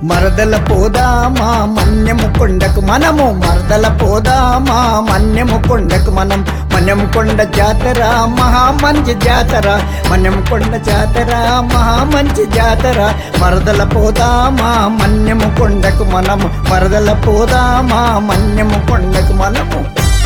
మరదల పోదామా మన్యము కొండకు మనము మరదల పోదామా మన్యము కొండకు మనం మన్యము కొండ జాతర మహా మంచి జాతర మన్యము కొండ జాతర మహా మంచి జాతర మరదల పోదామా మన్యము కొండకు మనము మరదల పోదామా మన్యము కొండకు మనము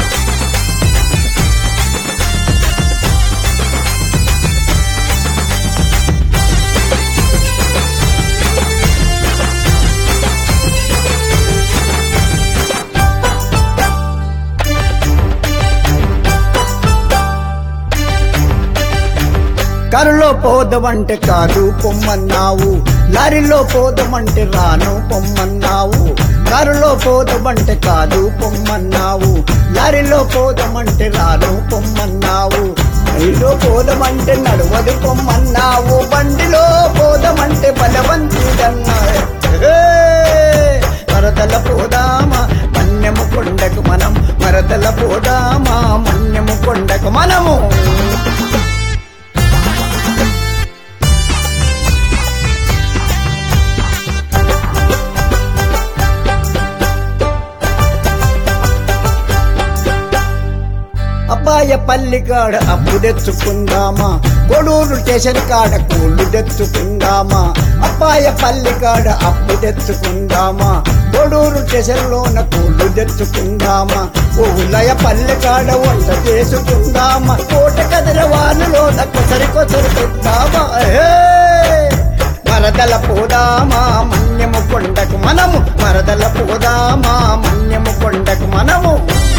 కరులో పోదమంటే కాదు పొమ్మన్నావు లారీలో పోదమంటే రాను పొమ్మన్నావు కారులో పోదమంటే కాదు పొమ్మన్నావు లారీలో పోదమంటే రాను పొమ్మన్నావు రైల్లో పోదమంటే నడవదు పొమ్మన్నావు బండిలో పోదమంటే బలవంతుడన్నావు మరదల పోదామా మన్యము కొండకు మనం మరదల పోదామా మన్యము కొండకు మనము అబ్బాయ పల్లి కాడ అప్పు తెచ్చుకుందామా కొడూరు స్టేషన్ కాడ కూళ్ళు తెచ్చుకుందామా అబ్బాయ పల్లి కాడ అప్పు తెచ్చుకుందామా కొడూరు స్టేషన్ లోన కూళ్ళు తెచ్చుకుందామా ఊలయ పల్లె కాడ వంట చేసుకుందామా కోట కదిర వానలోన కొసరి కొసరి పెద్దామా ఏ మరదల పోదామా మన్యము కొండకు మనము మరదల పోదామా మన్యము కొండకు మనము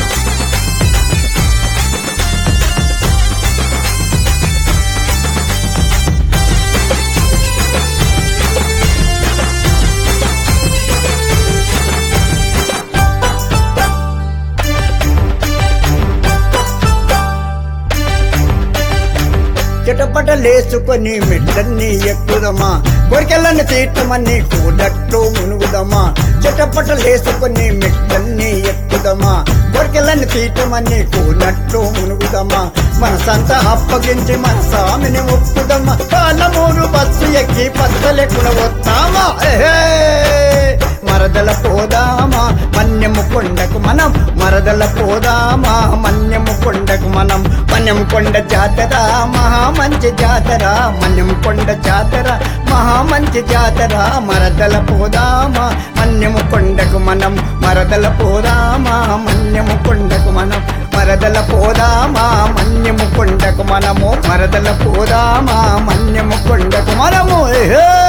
చిటపటలేసుకొని మెట్లన్నీ ఎక్కుదమా కొరికెళ్ళని తీర్చమని కూడట్లు మునుగుదమా చిటపటలేసుకొని మెట్లన్నీ ఎక్కుదమా కొరికెళ్ళని తీర్చమని కూనట్లు మునుగుదమా మనసంతా అప్పగించి మన స్వామిని ఒప్పుదమ్మా కాలమూరు బస్సు ఎక్కి పచ్చలెక్కున వస్తామా ఏహే! మరదల పోదామా మన్యము కొండకు మనం మరదల పోదామా మన్యము కొండకు మనం మన్యం కొండ జాతర మహా మంచి జాతర మన్యం కొండ జాతర మహా మంచి జాతర మరదల పోదామా మన్యము కొండకు మనం మరదల పోదామా మన్యము కొండకు మనం మరదల పోదామా మన్యము కొండకు మనము మరదల పోదామా మన్యము కొండకు మనము ఏహే!